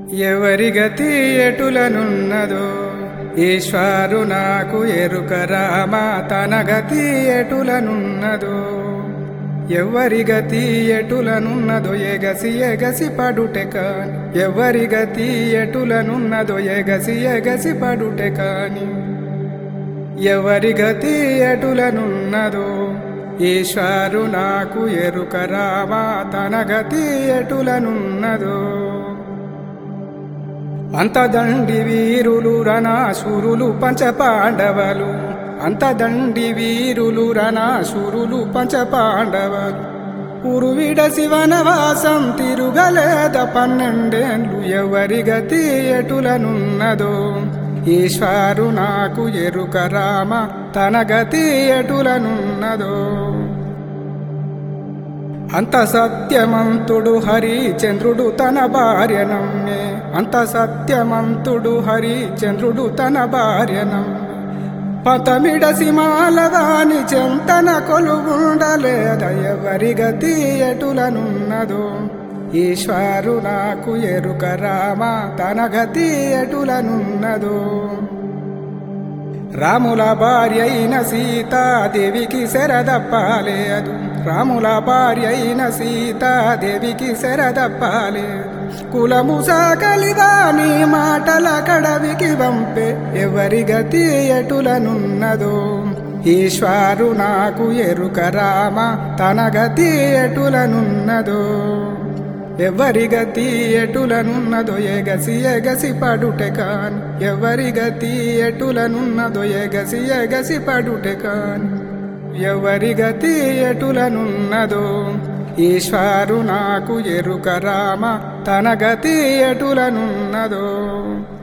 ఎవరి గతి ఎటులనున్నదో ఈశ్వరు నాకు ఎరుక రామ తన గతి ఎటులనున్నదో ఎవరి గతి ఎటులనున్నదో ఎగసి ఎగసి పడుటె కాని ఎవరి గతి ఎటులనున్నదో ఎగసి ఎగసి పడుటె కాని ఎవరి గతి ఎటులనున్నదో ఈశ్వరు నాకు ఎరుక రామ తన గతి ఎటులనున్నదో అంతదండి వీరులు రణాసురులు పంచపాండవలు అంతదండి వీరులు రణాసురులు పంచపాండవలు ఉరువిడ శివనవాసం తిరుగలేద పన్నెండేండ్లు ఎవరి గతి ఎటులనున్నదో ఈశ్వరు నాకు ఎరుక రామ తన గతి ఎటులనున్నదో అంత సత్యమంతుడు హరిచంద్రుడు తన భార్య నమ్మే అంత సత్యమంతుడు హరిచంద్రుడు తన భార్య నమ్మే పతమిడసి మాలదాని చెంతన కొలుగుండలేద ఎవరి గతి ఎటులనున్నదో ఈశ్వరు నాకు ఎరుక రామ తన గతి ఎటులనున్నదో రాముల భార్య అయిన సీతాదేవికి శరదప్పాలేదు రాముల భార్య అయిన సీతాదేవికి శరదప్పాలేదు కులము సాకలిదాని మాటల కడవికి వంపే ఎవరి గతి ఎటులనున్నదో ఈశ్వరు నాకు ఎరుక రామ తన గతి ఎటులనున్నదో ఎవరి గతి ఎటులనున్నదో ఎగసి ఎగసి పడుటె కాని ఎవరి గతి ఎటులనున్నదో ఎగసి ఎగసి పడుటె కాని ఎవరి గతి ఎటులనున్నదో ఈశ్వరు నాకు ఎరుక రామ తన గతి ఎటులనున్నదో